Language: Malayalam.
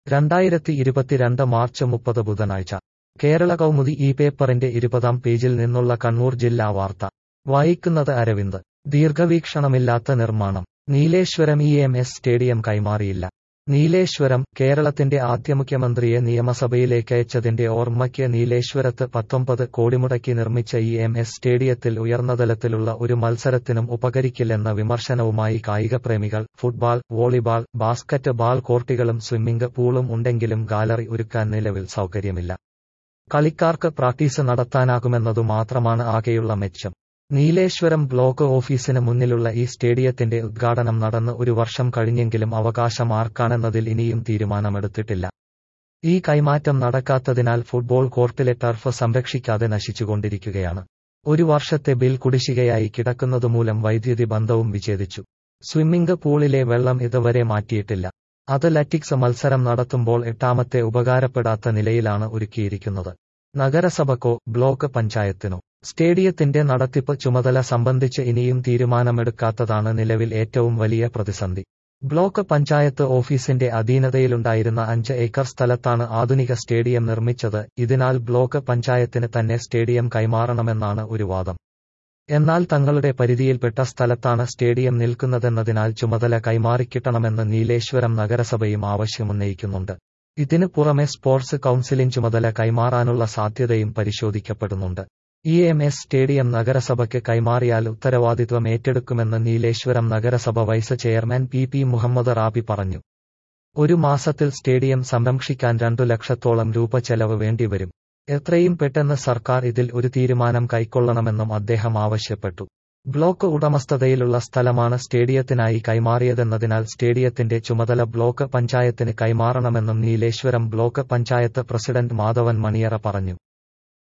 രണ്ടായിരത്തി ഇരുപത്തിരണ്ട് മാർച്ച് മുപ്പത് ബുധനാഴ്ച കേരള കൗമുദി ഈ പേപ്പറിന്റെ ഇരുപതാം പേജിൽ നിന്നുള്ള കണ്ണൂർ ജില്ലാ വാർത്ത വായിക്കുന്നത് അരവിന്ദ് ദീർഘവീക്ഷണമില്ലാത്ത നിർമ്മാണം Nileshwaram E M S stadium കൈമാറിയില്ല നീലേശ്വരം കേരളത്തിന്റെ ആദ്യ മുഖ്യമന്ത്രിയെ നിയമസഭയിലേക്കയച്ചതിന്റെ ഓർമ്മയ്ക്ക് നീലേശ്വരത്ത് പത്തൊമ്പത് കോടിമുടക്കി നിർമ്മിച്ച ഇ എം എസ് സ്റ്റേഡിയത്തിൽ ഉയർന്നതലത്തിലുള്ള ഒരു മത്സരത്തിനും ഉപകരിക്കില്ലെന്ന വിമർശനവുമായി കായികപ്രേമികൾ ഫുട്ബാൾ വോളിബാൾ ബാസ്കറ്റ് ബാൾ കോർട്ടുകളും സ്വിമ്മിംഗ് പൂളും ഉണ്ടെങ്കിലും ഗാലറി ഒരുക്കാൻ നിലവിൽ സൗകര്യമില്ല കളിക്കാർക്ക് പ്രാക്ടീസ് നടത്താനാകുമെന്നതു മാത്രമാണ് ആകെയുള്ള മെച്ചം നീലേശ്വരം ബ്ലോക്ക് ഓഫീസിന് മുന്നിലുള്ള ഈ സ്റ്റേഡിയത്തിന്റെ ഉദ്ഘാടനം നടന്ന് ഒരു വർഷം കഴിഞ്ഞെങ്കിലും അവകാശം ആർക്കാണെന്നതിൽ ഇനിയും തീരുമാനമെടുത്തിട്ടില്ല ഈ കൈമാറ്റം നടക്കാത്തതിനാൽ ഫുട്ബോൾ കോർട്ടിലെ ടർഫ് സംരക്ഷിക്കാതെ നശിച്ചുകൊണ്ടിരിക്കുകയാണ് ഒരു വർഷത്തെ ബിൽ കുടിശ്ശികയായി കിടക്കുന്നതുമൂലം വൈദ്യുതി ബന്ധവും വിച്ഛേദിച്ചു സ്വിമ്മിംഗ് പൂളിലെ വെള്ളം ഇതുവരെ മാറ്റിയിട്ടില്ല അത്ലറ്റിക്സ് മത്സരം നടത്തുമ്പോൾ എട്ടാമത്തെ ഉപകാരപ്പെടാത്ത നിലയിലാണ് ഒരുക്കിയിരിക്കുന്നത് നഗരസഭക്കോ ബ്ലോക്ക് പഞ്ചായത്തിനോ സ്റ്റേഡിയത്തിന്റെ നടത്തിപ്പ് ചുമതല സംബന്ധിച്ച് ഇനിയും തീരുമാനമെടുക്കാത്തതാണ് നിലവിൽ ഏറ്റവും വലിയ പ്രതിസന്ധി ബ്ലോക്ക് പഞ്ചായത്ത് ഓഫീസിന്റെ അധീനതയിലുണ്ടായിരുന്ന അഞ്ച് ഏക്കർ സ്ഥലത്താണ് ആധുനിക സ്റ്റേഡിയം നിർമ്മിച്ചത് ഇതിനാൽ ബ്ലോക്ക് പഞ്ചായത്തിന് തന്നെ സ്റ്റേഡിയം കൈമാറണമെന്നാണ് ഒരു വാദം എന്നാൽ തങ്ങളുടെ പരിധിയിൽപ്പെട്ട സ്ഥലത്താണ് സ്റ്റേഡിയം നിൽക്കുന്നതെന്നതിനാൽ ചുമതല കൈമാറിക്കിട്ടണമെന്ന് നീലേശ്വരം നഗരസഭയും ആവശ്യമുന്നയിക്കുന്നുണ്ട് ഇതിനു പുറമെ സ്പോർട്സ് കൌൺസിലിൻ ചുമതല കൈമാറാനുള്ള സാധ്യതയും പരിശോധിക്കപ്പെടുന്നുണ്ട് ഇ എം എസ് സ്റ്റേഡിയം നഗരസഭയ്ക്ക് കൈമാറിയാൽ ഉത്തരവാദിത്വം ഏറ്റെടുക്കുമെന്ന് നീലേശ്വരം നഗരസഭ vice chairman P P Muhammad Rabi പറഞ്ഞു ഒരു മാസത്തിൽ സ്റ്റേഡിയം സംരക്ഷിക്കാൻ രണ്ടു ലക്ഷത്തോളം രൂപ ചെലവ് വേണ്ടിവരും എത്രയും പെട്ടെന്ന് സർക്കാർ ഇതിൽ ഒരു തീരുമാനം കൈക്കൊള്ളണമെന്നും അദ്ദേഹം ആവശ്യപ്പെട്ടു ബ്ലോക്ക് ഉടമസ്ഥതയിലുള്ള സ്ഥലമാണ് സ്റ്റേഡിയത്തിനായി കൈമാറിയതെന്നതിനാൽ സ്റ്റേഡിയത്തിന്റെ ചുമതല ബ്ലോക്ക് പഞ്ചായത്തിന് കൈമാറണമെന്നും നീലേശ്വരം ബ്ലോക്ക് പഞ്ചായത്ത് പ്രസിഡന്റ് മാധവൻ മണിയറ പറഞ്ഞു